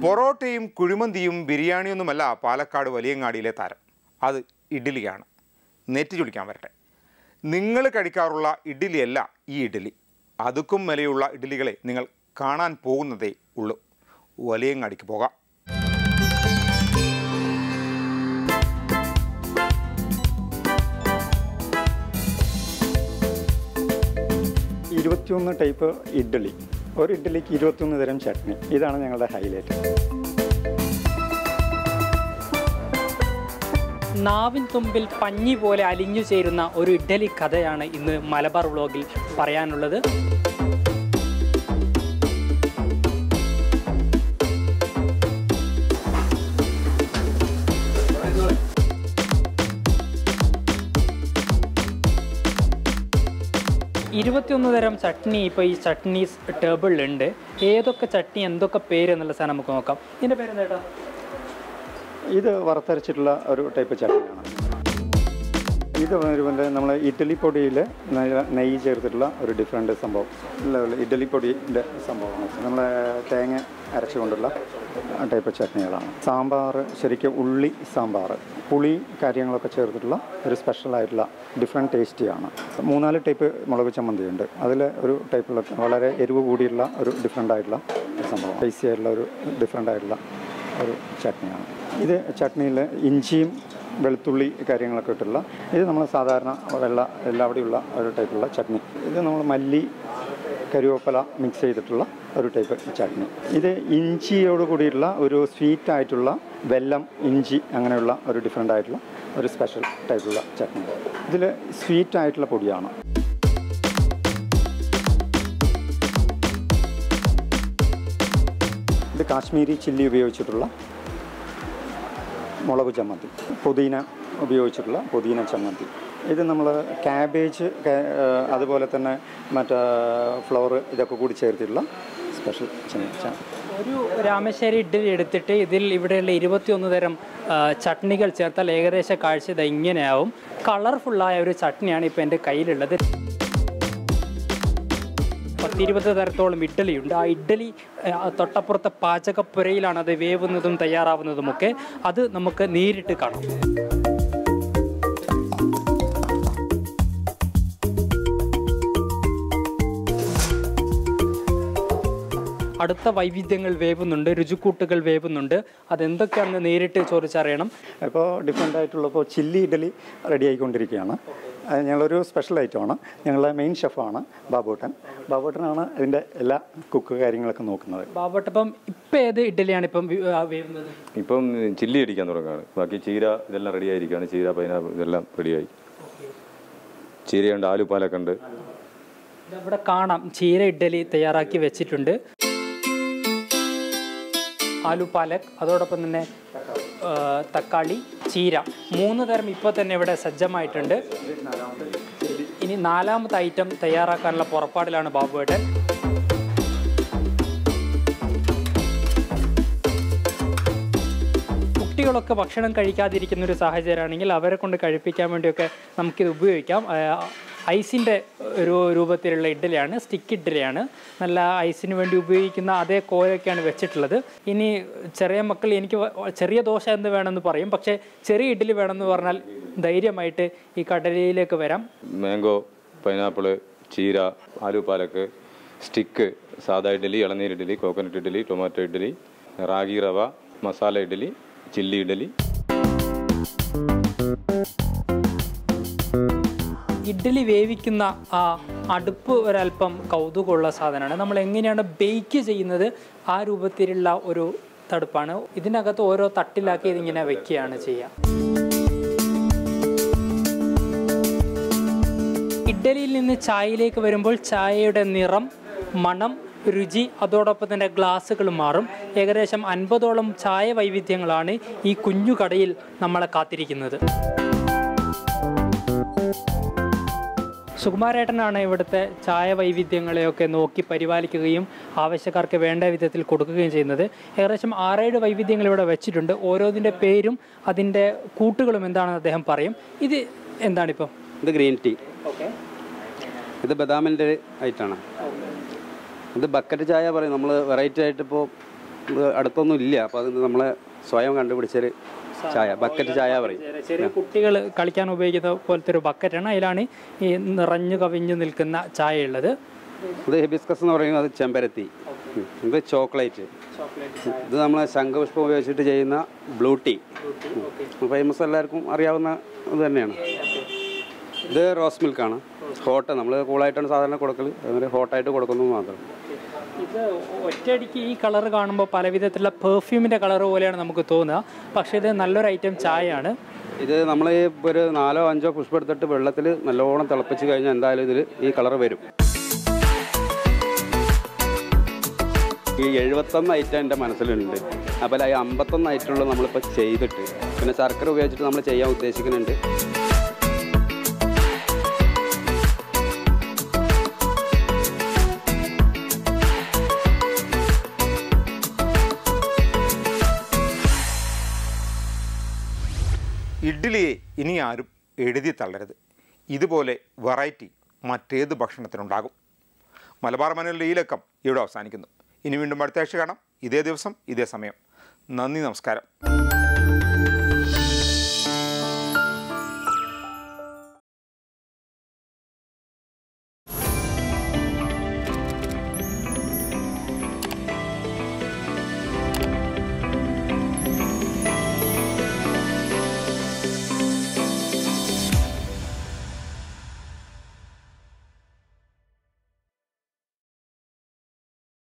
പൊറോട്ടയും കുഴിമന്തിയും ബിരിയാണിയൊന്നുമല്ല പാലക്കാട് വലിയങ്ങാടിയിലെ താരം അത് ഇഡ്ഡലിയാണ് നെറ്റ് ചുളിക്കാൻ വരട്ടെ നിങ്ങൾ കഴിക്കാറുള്ള ഇഡ്ഡലിയല്ല ഈ ഇഡ്ഡലി അതുക്കും വിലയുള്ള ഇഡ്ഡലികളെ നിങ്ങൾ കാണാൻ പോകുന്നതേ ഉള്ളൂ വലിയങ്ങാടിക്ക് പോകാം ഇരുപത്തിയൊന്ന് ടൈപ്പ് ഇഡ്ഡലി ഒരു ഇഡ്ഡലിക്ക് ഇരുപത്തിയൊന്ന് തരം ചട്നി ഇതാണ് ഞങ്ങളുടെ ഹൈലൈറ്റ് നാവിൻ തുമ്പിൽ പഞ്ഞി പോലെ അലിഞ്ഞു ചേരുന്ന ഒരു ഇഡ്ഡലി കഥയാണ് ഇന്ന് മലബാർ വ്ളോഗിൽ പറയാനുള്ളത് ഇരുപത്തിയൊന്ന് തരം ചട്നി ഇപ്പോൾ ഈ ചട്നീസ് ടേബിളിലുണ്ട് ഏതൊക്കെ ചട്നി എന്തൊക്കെ പേര് എന്നുള്ള സാധനം നമുക്ക് നോക്കാം ഇതിൻ്റെ പേര് എന്താ ഇത് വറുത്തരച്ചിട്ടുള്ള ഒരു ടൈപ്പ് ചട്നിയാണ് ഇത് വരുമ്പോൾ നമ്മൾ ഇഡ്ഡലി പൊടിയിൽ നെയ്യ് ചേർത്തിട്ടുള്ള ഒരു ഡിഫറെൻറ്റ് സംഭവം ഇല്ല, ഇഡ്ഡലി പൊടിയുടെ സംഭവമാണ് നമ്മൾ തേങ്ങ അരച്ചുകൊണ്ടുള്ള ടൈപ്പ് ചട്നികളാണ് സാമ്പാർ ശരിക്കും ഉള്ളി സാമ്പാർ പുളി കാര്യങ്ങളൊക്കെ ചേർത്തിട്ടുള്ള ഒരു സ്പെഷ്യലായിട്ടുള്ള ഡിഫറെൻറ്റ് ടേസ്റ്റിയാണ് മൂന്നാല് ടൈപ്പ് മുളക് ചമ്മന്തി ഉണ്ട് അതിൽ ഒരു ടൈപ്പുള്ള വളരെ എരിവ് കൂടിയുള്ള ഒരു ഡിഫറെൻ്റ് ആയിട്ടുള്ള ഒരു സംഭവം സ്പൈസി ആയിട്ടുള്ള ഒരു ഡിഫറെൻ്റ് ആയിട്ടുള്ള ഒരു ചട്നിയാണ് ഇത് ചട്നിയിൽ ഇഞ്ചിയും വെളുത്തുള്ളി കാര്യങ്ങളൊക്കെ ഇട്ടുള്ള ഇത് നമ്മൾ സാധാരണ വെള്ള എല്ലാവിടെയുള്ള ഒരു ടൈപ്പുള്ള ചട്നി ഇത് നമ്മൾ മല്ലി കരുവേപ്പില മിക്സ് ചെയ്തിട്ടുള്ള ഒരു ടൈപ്പ് ചട്നി ഇത് ഇഞ്ചിയോട് കൂടിയിട്ടുള്ള ഒരു സ്വീറ്റ് ആയിട്ടുള്ള വെല്ലം ഇഞ്ചി അങ്ങനെയുള്ള ഒരു ഡിഫറെൻ്റ് ആയിട്ടുള്ള ഒരു സ്പെഷ്യൽ ടൈപ്പുള്ള ചട്നി ഇതിൽ സ്വീറ്റ് ആയിട്ടുള്ള പൊടിയാണ് ഇത് കാശ്മീരി ചില്ലി ഉപയോഗിച്ചിട്ടുള്ള മുളക് ചമ്മന്തി പുതിന ഉപയോഗിച്ചിട്ടുള്ള പുതിന ചമ്മന്തി ഇത് നമ്മൾ ക്യാബേജ് കാ- ഏഹ് അതുപോലെ തന്നെ മറ്റേ ഫ്ലവർ ഇതൊക്കെ കൂടി ചേർത്തിട്ടുള്ള സ്പെഷ്യൽ ചമ്മ ഒരു രാമശ്ശേരി ഇഡ്ഡലി എടുത്തിട്ട് ഇതിൽ ഇവിടെയുള്ള ഇരുപത്തിയൊന്ന് തരം ആ, ചട്നികൾ ചേർത്താൽ ഏകദേശ കാഴ്ച ഇത് ഇങ്ങനെയാവും കളർഫുള്ളായ ഒരു ചട്നിയാണ് ഇപ്പോൾ എൻ്റെ കയ്യിലുള്ളത് പത്തിരുപത് തരത്തോളം ഇഡ്ഡലിയുണ്ട് ആ ഇഡ്ഡലി ആ, തൊട്ടപ്പുറത്തെ പാചകപ്പുരയിലാണ് അത് വേവുന്നതും തയ്യാറാവുന്നതുമൊക്കെ അത് നമുക്ക് നേരിട്ട് കാണാം അടുത്ത വൈവിധ്യങ്ങൾ വേവുന്നുണ്ട് രുചിക്കൂട്ടുകൾ വേവുന്നുണ്ട് അതെന്തൊക്കെയാണെന്ന് നേരിട്ട് ചോദിച്ചറിയണം ഇപ്പോൾ ഡിഫറെൻ്റ് ആയിട്ടുള്ള ഇപ്പോൾ ചില്ലി ഇഡലി റെഡി ആയിക്കൊണ്ടിരിക്കുകയാണ് അത് ഞങ്ങളൊരു സ്പെഷ്യൽ ഐറ്റമാണ് ഞങ്ങളുടെ മെയിൻ ഷെഫാണ് ബാബൂട്ടൻ ബാബൂട്ടനാണ് ഇതിൻ്റെ എല്ലാ കുക്ക് കാര്യങ്ങളൊക്കെ നോക്കുന്നത് ബാബട്ടപ്പം ഇപ്പം ഏത് ഇഡ്ഡലിയാണ് ഇപ്പം വി- ആ, വേവുന്നത് ഇപ്പം ചില്ലി അടിക്കാൻ തുടങ്ങുകയാണ് ബാക്കി ചീര ഇതെല്ലാം റെഡി ആയിരിക്കുകയാണ് ചീര പൈനാപ്പിൾ ഇതെല്ലാം റെഡിയായി ചീരയുണ്ട് ആലു പാലൊക്കെ ഉണ്ട് ഇവിടെ കാണാം ചീര ഇഡ്ഡലി തയ്യാറാക്കി വെച്ചിട്ടുണ്ട് ആലു പാലക് അതോടൊപ്പം തന്നെ ആ, തക്കാളി ചീര മൂന്ന് തരം ഇപ്പോൾ തന്നെ ഇവിടെ സജ്ജമായിട്ടുണ്ട് ഇനി നാലാമത്തെ ഐറ്റം തയ്യാറാക്കാനുള്ള പുറപ്പാടിലാണ് ബാബുവേട്ടൻ കുട്ടികളൊക്കെ ഭക്ഷണം കഴിക്കാതിരിക്കുന്ന ഒരു സാഹചര്യമാണെങ്കിൽ അവരെ കൊണ്ട് കഴിപ്പിക്കാൻ വേണ്ടിയൊക്കെ നമുക്കിത് ഉപയോഗിക്കാം ആ, ഐസിൻ്റെ ഒരു രൂപത്തിലുള്ള ഇഡ്ഡലിയാണ് സ്റ്റിക്ക് ഇഡ്ഡലിയാണ് നല്ല ഐസിന് വേണ്ടി ഉപയോഗിക്കുന്ന അതേ കോലൊക്കെയാണ് വെച്ചിട്ടുള്ളത് ഇനി ചെറിയ മക്കൾ എനിക്ക് വ- ചെറിയ ദോശ എന്ന് വേണമെന്ന് പറയും പക്ഷേ ചെറിയ ഇഡ്ഡലി വേണമെന്ന് പറഞ്ഞാൽ ധൈര്യമായിട്ട് ഈ കടലയിലേക്ക് വരാം മാംഗോ പൈനാപ്പിള് ചീര ആലു പാലക്ക് സ്റ്റിക്ക് സാദാ ഇഡ്ഡലി ഇളനീർ idli coconut idli tomato idli ragi rava masala idli chilli idli idli വേവിക്കുന്ന ആ അടുപ്പ് ഒരല്പം കൗതുകമുള്ള സാധനമാണ് നമ്മൾ എങ്ങനെയാണ് ബേക്ക് ചെയ്യുന്നത് ആ രൂപത്തിലുള്ള ഒരു തടുപ്പാണ് ഇതിനകത്ത് ഓരോ തട്ടിലാക്കി ഇതിങ്ങനെ വെക്കുകയാണ് ചെയ്യുക ഇഡ്ഡലിയിൽ നിന്ന് ചായയിലേക്ക് വരുമ്പോൾ ചായയുടെ നിറം മണം രുചി അതോടൊപ്പം തന്നെ ഗ്ലാസ്സുകൾ മാറും ഏകദേശം അൻപതോളം ചായ വൈവിധ്യങ്ങളാണ് ഈ കുഞ്ഞു കടയിൽ നമ്മളെ കാത്തിരിക്കുന്നത് സുകുമാരേട്ടനാണ് ഇവിടുത്തെ ചായ വൈവിധ്യങ്ങളെയൊക്കെ നോക്കി പരിപാലിക്കുകയും ആവശ്യക്കാർക്ക് വേണ്ട വിധത്തിൽ കൊടുക്കുകയും ചെയ്യുന്നത് ഏകദേശം ആറേഴ് വൈവിധ്യങ്ങൾ ഇവിടെ വെച്ചിട്ടുണ്ട് ഓരോന്നിൻ്റെ പേരും അതിൻ്റെ കൂട്ടുകളും എന്താണെന്ന് അദ്ദേഹം പറയും ഇത് എന്താണിപ്പോൾ ഇത് ഗ്രീൻ ടീ ഓക്കെ ഇത് ബദാമിൻ്റെ ഐറ്റാണ് ഇത് ബക്കറ്റ് ചായ പറയും നമ്മൾ വെറൈറ്റി ആയിട്ട് ഇപ്പോൾ ഇത് അടുത്തൊന്നും ഇല്ല അപ്പോൾ അത് നമ്മളെ സ്വയം കണ്ടുപിടിച്ചൊരു ചായ ബക്കറ്റ് ചായ പറയും ചെറിയ കുട്ടികൾ കളിക്കാൻ ഉപയോഗിക്കുന്ന പോലത്തെ ഒരു ബക്കറ്റാണ് അതിലാണ് ഈ നിറഞ്ഞു കവിഞ്ഞു നിൽക്കുന്ന ചായ ഉള്ളത് ഇത് ഹിബിസ്കസ് എന്ന് പറയുന്നത് ചെമ്പരത്തി ഉം. ഇത് ചോക്ലേറ്റ് ഇത് നമ്മളെ ശംഖപുഷ്പം ഉപയോഗിച്ചിട്ട് ചെയ്യുന്ന ബ്ലൂ ടീ ഫേമസ് എല്ലാവർക്കും അറിയാവുന്ന ഇത് തന്നെയാണ് ഇത് റോസ് മിൽക്കാണ് ഹോട്ട് നമ്മൾ കൂളായിട്ടാണ് സാധാരണ കൊടുക്കൽ അതുപോലെ ഹോട്ടായിട്ട് കൊടുക്കുന്നത് മാത്രം ഇത് ഒറ്റയടിക്ക് ഈ കളർ കാണുമ്പോൾ പല വിധത്തിലുള്ള പെർഫ്യൂമിൻ്റെ കളർ പോലെയാണ് നമുക്ക് തോന്നുക പക്ഷേ ഇത് നല്ലൊരു ഐറ്റം ചായയാണ് ഇത് നമ്മൾ ഈ ഒരു നാലോ അഞ്ചോ പുഷ്പം എടുത്തിട്ട് വെള്ളത്തിൽ നല്ലോണം തിളപ്പിച്ച് കഴിഞ്ഞാൽ എന്തായാലും ഇതിൽ ഈ കളർ വരും ഈ എഴുപത്തൊന്ന് ഐറ്റം എൻ്റെ മനസ്സിലുണ്ട് അപ്പോൾ ഈ അമ്പത്തൊന്ന് ഐറ്റമുള്ള നമ്മളിപ്പോൾ ചെയ്തിട്ട് പിന്നെ ശർക്കര ഉപയോഗിച്ചിട്ട് നമ്മൾ ചെയ്യാൻ ഉദ്ദേശിക്കുന്നുണ്ട് ഇഡ്ഡലിയെ ഇനി ആരും എഴുതി തള്ളരുത് ഇതുപോലെ വെറൈറ്റി മറ്റേത് ഭക്ഷണത്തിനുണ്ടാകും മലബാർ മനോരിലെ ഈ ലക്കം ഇവിടെ അവസാനിക്കുന്നു ഇനി വീണ്ടും അടുത്ത ആഴ്ച കാണാം ഇതേ ദിവസം ഇതേ സമയം നന്ദി നമസ്കാരം